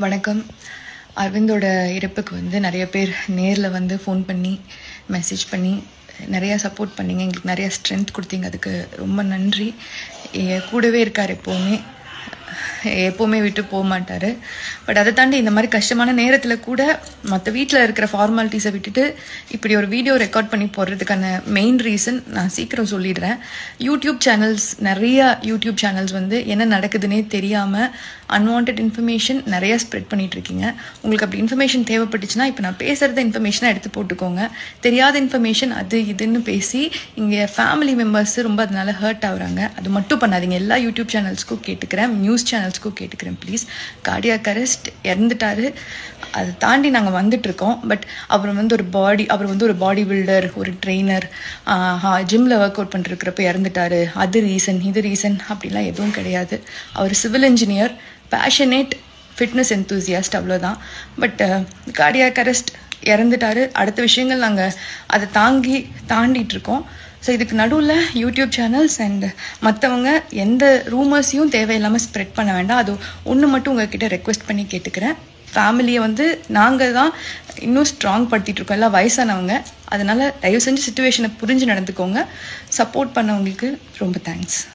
வணக்கம் அரவிந்தோட இறப்புக்கு வந்து நிறைய பேர் நேரில் வந்து ஃபோன் பண்ணி மெசேஜ் பண்ணி நிறையா சப்போர்ட் பண்ணீங்க எங்களுக்கு நிறைய ஸ்ட்ரென்த் கொடுத்தீங்க அதுக்கு ரொம்ப நன்றி என் கூடவே இருக்கார் எப்போவுமே எப்போவுமே விட்டு போக மாட்டார் பட் அதை தாண்டி இந்த மாதிரி கஷ்டமான நேரத்தில் கூட மற்ற வீட்டில் இருக்கிற ஃபார்மாலிட்டிஸை விட்டுட்டு இப்படி ஒரு வீடியோ ரெக்கார்ட் பண்ணி போடுறதுக்கான மெயின் ரீசன் நான் சீக்கிரம் சொல்லிடுறேன் யூடியூப் சேனல்ஸ் நிறைய யூடியூப் சேனல்ஸ் வந்து என்ன நடக்குதுன்னே தெரியாமல் அன்வான்ட் இன்ஃபர்மேஷன் நிறைய ஸ்ப்ரெட் பண்ணிட்டு இருக்கீங்க உங்களுக்கு அப்படி இன்ஃபர்மேஷன் தேவைப்பட்டுச்சுன்னா இப்போ நான் பேசுகிறத இன்ஃபர்மேஷனாக எடுத்து போட்டுக்கோங்க தெரியாத இன்ஃபர்மேஷன் அது இதுன்னு பேசி இங்கே ஃபேமிலி மெம்பர்ஸ் ரொம்ப அதனால ஹர்ட் ஆகுறாங்க அது மட்டும் பண்ணாதீங்க எல்லா யூடியூப் சேனல்ஸ்க்கும் கேட்டுக்கிறேன் நியூஸ் சேனல்ஸ்க்கும் கேட்டுக்கிறேன் ப்ளீஸ் கார்டியாக் அரெஸ்ட் இறந்துட்டாரு அதை தாண்டி நாங்கள் வந்துட்டு இருக்கோம் பட் அவர் வந்து ஒரு பாடி அவர் வந்து ஒரு பாடி பில்டர் ஒரு ட்ரெயினர் ஜிம்மில் ஒர்க் அவுட் பண்ணிருக்கிறப்ப இறந்துட்டாரு அது ரீசன் இது ரீசன் அப்படிலாம் எதுவும் கிடையாது அவர் civil engineer passionate fitness enthusiast அவ்வளோதான் பட் கார்டியாக் அரெஸ்ட் இறந்துட்டாரு அடுத்த விஷயங்கள் நாங்கள் அதை தாங்கி தாண்டிட்டு இருக்கோம் ஸோ இதுக்கு நடுவில் யூடியூப் சேனல்ஸ் அண்ட் மற்றவங்க எந்த ரூமர்ஸையும் தேவையில்லாமல் ஸ்ப்ரெட் பண்ண வேண்டாம் அது ஒன்று மட்டும் உங்ககிட்ட ரெக்வெஸ்ட் பண்ணி கேட்டுக்கிறேன் ஃபேமிலியை வந்து நாங்கள் தான் இன்னும் ஸ்ட்ராங் படுத்திட்டு இருக்கோம் எல்லாம் வயசானவங்க அதனால தயவு செஞ்சு சுச்சுவேஷனை புரிஞ்சு நடந்துக்கோங்க சப்போர்ட் பண்ணவங்களுக்கு ரொம்ப தேங்க்ஸ்